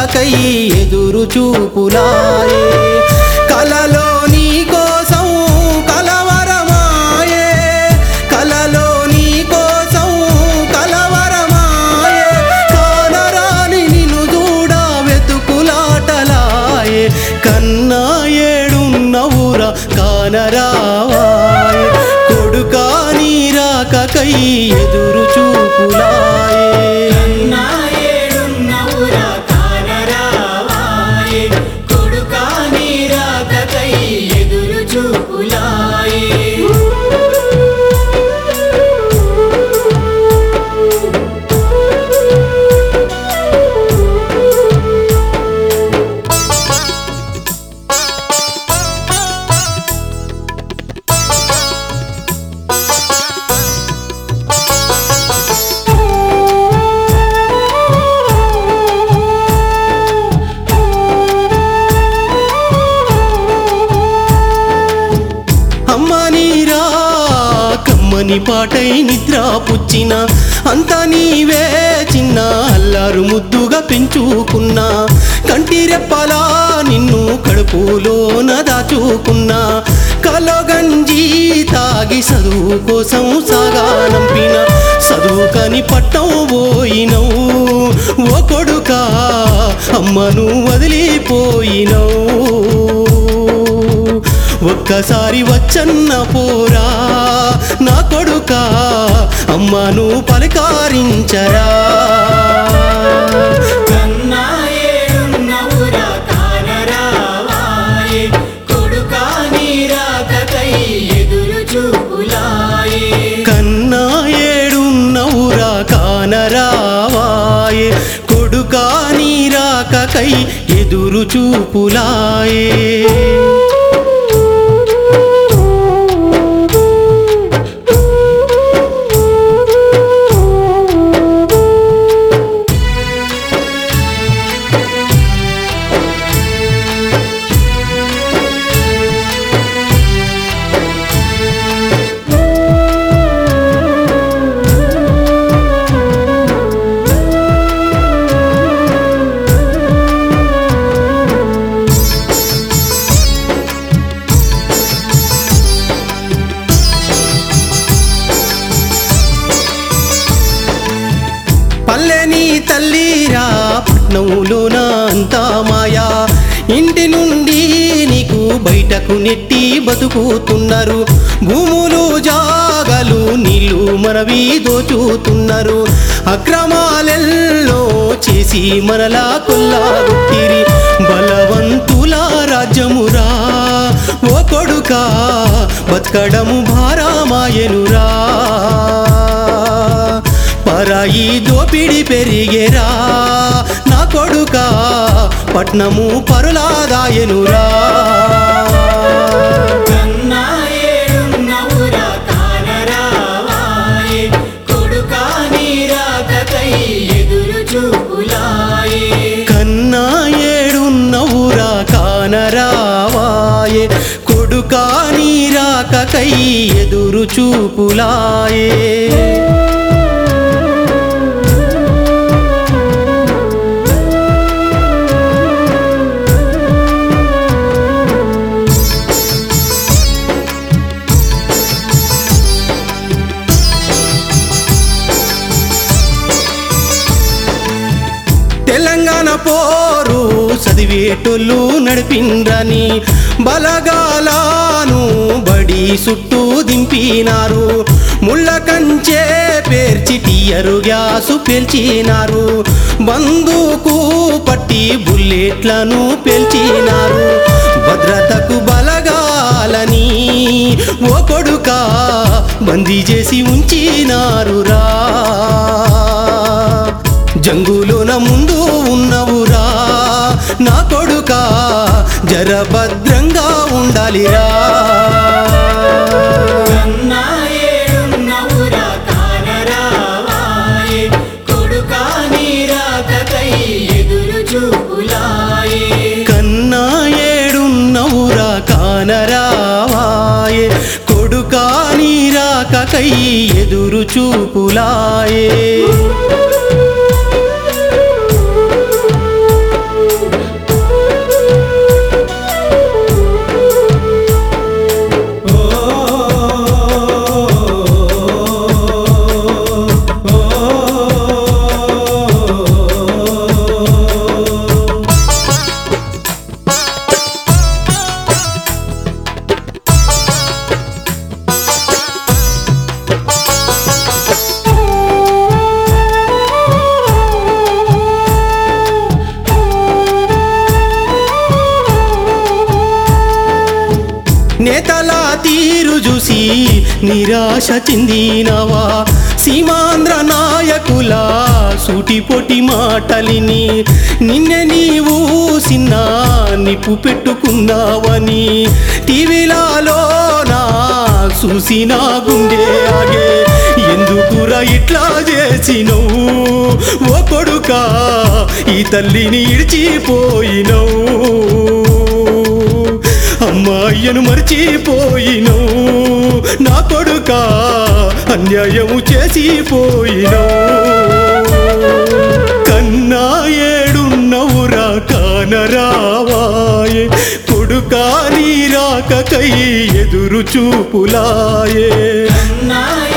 రాకకై ఎదురు చూపులాయే కలలో నీ కోసం కలవరమాయే కలలో నీ కోసం కలవరమాయే కానరాని నిన్ను చూడ వెతుకులాటలాయే కన్నా ఏడున్నవురా కానరావాయే కొడుకా నీ రాకకై ఎదురు చూపులాయే నా ఏడున్నవురా కానరావాయే కొడుకా నీ రాకకై ఎదురు చూపులాయే అమ్మ నీరా కమ్మని పాటై నిద్ర పుచ్చిన అంత నీవే చిన్న అల్లారు ముద్దుగా పెంచుకున్నా కంటి రెప్పలా నిన్ను కడుపులోన దాచుకున్నా కలగంజి తాగి చదువు కోసం సాగానంపిన చదువుకని పట్టం పోయినవు ఓ కొడుకా అమ్మను వదిలిపోయినవు ఒక్కసారి వచ్చన్న పోరా నా కొడుక అమ్మను పలకారించరా కన్నా ఏడున్నవురా కానరావాయే కొడుకా నీ రాకకై ఎదురు చూపులాయే కన్నా ఏడున్నవురా కానరావాయే కొడుకా నీ రాకకై ఎదురు చూపులాయే పల్లెని తల్లిరా పట్నంలోన అంతా మాయా ఇంటి నుండి నీకు బయటకు నెట్టి బతుకుతున్నారు భూములు జాగలు నీళ్ళు మనవి దోచుతున్నారు అక్రమాలెల్లో చేసి మనలా కొల్లాగుట్టిరి బలవంతుల రాజ్యమురా ఓ కొడుకా బతకడము భారమాయనురా పరాయి దోపిడి పెరిగేరా నా కొడుక పట్నము పరులాదాయనురా కన్నా ఏడున్నవురా కానరావాయే కొడుకా నీ రాకకై ఎదురు చూపులాయే కన్నా ఏడున్నవురా కానరావాయే కొడుకా నీ రాకకై ఎదురు చూపులాయే తెలంగాణ పోరు చదివేటోళ్ళు నడిపిండ్రని బలగాలను బడి చుట్టూ దింపినారు ముళ్ళ కంచే పేర్చి టీయరు గ్యాసు పేల్చినారు బందుకు పట్టి బుల్లెట్లను పేల్చినారు భద్రతకు బలగాలని ఓ కొడుక బందీ చేసి ఉంచినారురా జంగులోన ముందు ఉన్నవురా నా కొడుక జరభద్రంగా ఉండాలిరా కన్నా ఏడున్నవురా కానరావాయే కొడుకా నీ రాకకై ఎదురు చూపులాయే కన్నా ఏడున్నవురా కానరావాయే కొడుకా నీ రాకకై ఎదురు చూపులాయే తీరు చూసి నిరాశ చెందినవా సీమాంధ్ర నాయకుల సూటిపోటి మాటలిని నిన్నే నీవు సిన్న నిప్పు పెట్టుకున్నావని టీవీలలో నా చూసిన గుండె ఆగే ఎందుకురా ఇట్లా చేసినవు ఓ కొడుకా ఈ తల్లిని ఇడిచిపోయినవు అమ్మాయ్యను మర్చిపోయినవు నా కొడుక అన్యాయము చేసిపోయినవు కన్నా ఏడున్నవురా కానరావాయే కొడుకా నీ రాకకై ఎదురు చూపులాయే నా